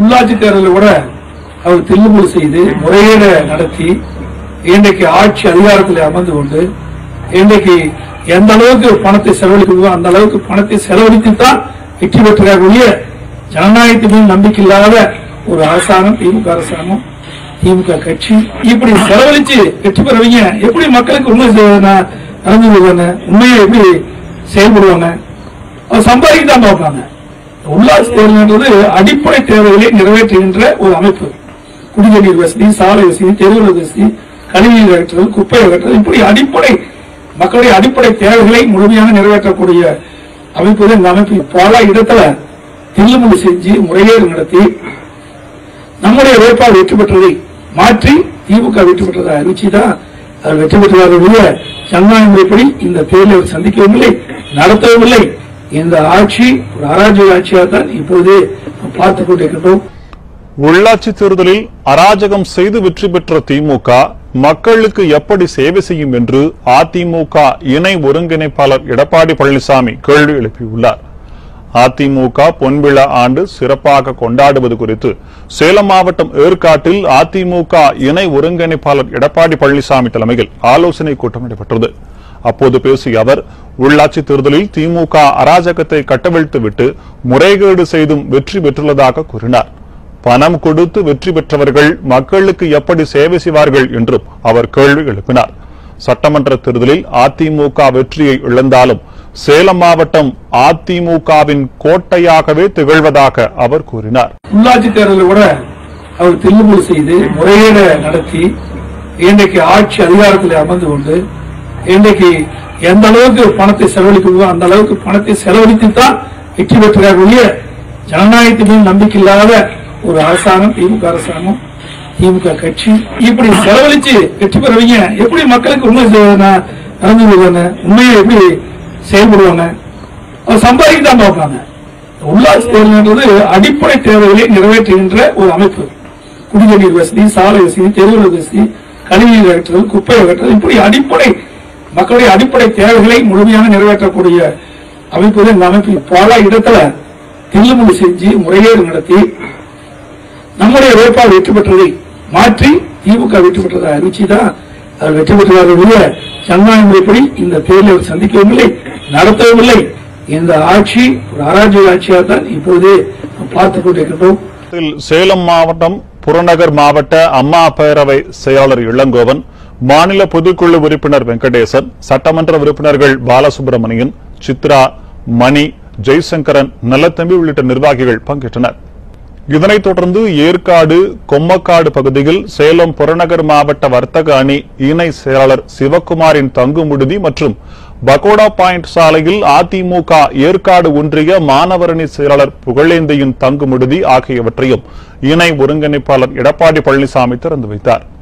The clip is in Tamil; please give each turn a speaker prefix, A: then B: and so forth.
A: உள்ளாட்சி தேர்தலில் கூட அவர் தில்லுமுழு செய்து முறையீடு நடத்தி இன்றைக்கு ஆட்சி அதிகாரத்தில் அமர்ந்து கொண்டு இன்றைக்கு எந்த அளவுக்கு பணத்தை செலவழிக்கணுமோ அந்த அளவுக்கு பணத்தை செலவழித்து தான் வெற்றி பெற்றார் ஒழிய ஜனநாயகத்தின் மீது நம்பிக்கை இல்லாத ஒரு அரசாங்கம் திமுக அரசாங்கம் திமுக கட்சி இப்படி செலவழிச்சு வெற்றி பெறவங்க எப்படி மக்களுக்கு உண்மை செ- ந- நடந்து கொள்வாங்க உண்மையை எப்படி செயல்படுவாங்க அவர் சம்பாதிக்க தான் பார்ப்பாங்க உள்ளாட்சி தேர்தல்ன்றது அடிப்படை தேவைகளை நிறைவேற்றுகின்ற ஒரு அமைப்பு குடிநீர் வசதி சாலை வசதி தெருவுல வசதி கழிவுநீர் அகற்றுதல் குப்பை அகற்றுதல் இப்படி அடிப்படை மக்களுடைய அடிப்படை தேவைகளை முழுமையாக நிறைவேற்றக்கூடிய அமைப்பு தான் இந்த அமைப்பு பல இடத்துல தில்லுமுள்ளு செஞ்சு முறையீடு நடத்தி நம்முடைய வேட்பாளர் வெற்றி பெற்றதை மாற்றி திமுக வெற்றி பெற்றதை அறிவிச்சுதான் அவர் வெற்றி பெற்றவர்களுடைய ஜனநாயக முறைப்படி இந்த தேர்தலை அவர் சந்திக்கவும் இல்லை நடத்தவும் இல்லை இந்த ஆட்சி ஒரு அராஜக ஆட்சியாக தான் இப்பொழுது பார்த்துக் கொண்டிருக்கின்றோம்
B: உள்ளாட்சி தேர்தலில் அராஜகம் செய்து வெற்றி பெற்ற திமுக மக்களுக்கு எப்படி சேவை செய்யும் என்று அதிமுக இணை ஒருங்கிணைப்பாளர் எடப்பாடி பழனிசாமி கேள்வி எழுப்பியுள்ளார் அதிமுக பொன்விழா ஆண்டு சிறப்பாக கொண்டாடுவது குறித்து சேலம் மாவட்டம் ஏற்காட்டில் அதிமுக இணை ஒருங்கிணைப்பாளர் எடப்பாடி பழனிசாமி தலைமையில் ஆலோசனை கூட்டம் நடைபெற்றது அப்போது பேசிய அவர் உள்ளாட்சி தேர்தலில் திமுக அராஜகத்தை கட்டவிழ்த்துவிட்டு முறைகேடு செய்தும் வெற்றி பெற்றுள்ளதாக கூறினார் பணம் கொடுத்து வெற்றி பெற்றவர்கள் மக்களுக்கு எப்படி சேவை செய்வார்கள் என்றும் அவர் கேள்வி எழுப்பினார் சட்டமன்ற தேர்தலில் அதிமுக வெற்றியை இழந்தாலும் சேலம் மாவட்டம் அதிமுகவின் கோட்டையாகவே திகழ்வதாக அவர் கூறினார்
A: உள்ளாட்சி தேர்தலில் கூட அவர் தில்லுமுழு செய்து முறையீடு நடத்தி இன்றைக்கு ஆட்சி அதிகாரத்தில் அமர்ந்து கொண்டு இன்றைக்கு எந்த அளவுக்கு பணத்தை செலவழிக்கணுமோ அந்த அளவுக்கு பணத்தை செலவழித்து தான் வெற்றி பெற்றார் ஒழிய ஜனநாயகத்தின் மீது நம்பிக்கை இல்லாத ஒரு அரசாங்கம் திமுக அரசாங்கம் திமுக கட்சி இப்படி செலவழிச்சு வெற்றி பெறவங்க எப்படி மக்களுக்கு உண்மை செ- ந- நடந்து கொள்வாங்க உண்மையை எப்படி செயல்படுவாங்க அவர் சம்பாதிக்க தான் பார்ப்பாங்க உள்ளாட்சி தேர்தல்ன்றது அடிப்படை தேவைகளை நிறைவேற்றுகின்ற ஒரு அமைப்பு குடிநீர் வசதி சாலை வசதி தெருவுல வசதி கழிவுநீர் அகற்றுதல் குப்பை அகற்றுதல் இப்படி அடிப்படை மக்களுடைய அடிப்படை தேவைகளை முழுமையாக நிறைவேற்றக்கூடிய அமைப்பு தான் இந்த அமைப்பு பல இடத்துல தில்லுமுள்ளு செஞ்சு முறையீடு நடத்தி நம்முடைய வேட்பாளர் வெற்றி பெற்றதை மாற்றி திமுக வெற்றி பெற்றதை அறிவிச்சுதான் அவர் வெற்றி பெற்றவர்களுடைய ஜனநாயக முறைப்படி இந்த தேர்தலை அவர் சந்திக்கவும் இல்லை நடத்தவும் இல்லை இந்த ஆட்சி ஒரு அராஜக ஆட்சியாக தான் இப்போது பார்த்துக் கொண்டிருக்கின்றோம்
B: இதில் சேலம் மாவட்டம் புறநகர் மாவட்ட அம்மா பேரவை செயலாளர் இளங்கோவன் மாநில பொதுக்குழு உறுப்பினர் வெங்கடேசன் சட்டமன்ற உறுப்பினர்கள் பாலசுப்ரமணியன் சித்ரா மணி ஜெய்சங்கரன் நல்லத்தம்பி உள்ளிட்ட நிர்வாகிகள் பங்கேற்றனர் இதனைத் தொடர்ந்து ஏற்காடு கொம்மக்காடு பகுதியில் சேலம் புறநகர் மாவட்ட வர்த்தக அணி இணை செயலாளர் சிவக்குமாரின் தங்கும் விடுதி மற்றும் பகோடா பாயிண்ட் சாலையில் அதிமுக ஏற்காடு ஒன்றிய மாணவரணி செயலாளர் புகழேந்தியின் தங்கும் விடுதி ஆகியவற்றையும் இணை ஒருங்கிணைப்பாளர் எடப்பாடி பழனிசாமி திறந்து வைத்தார்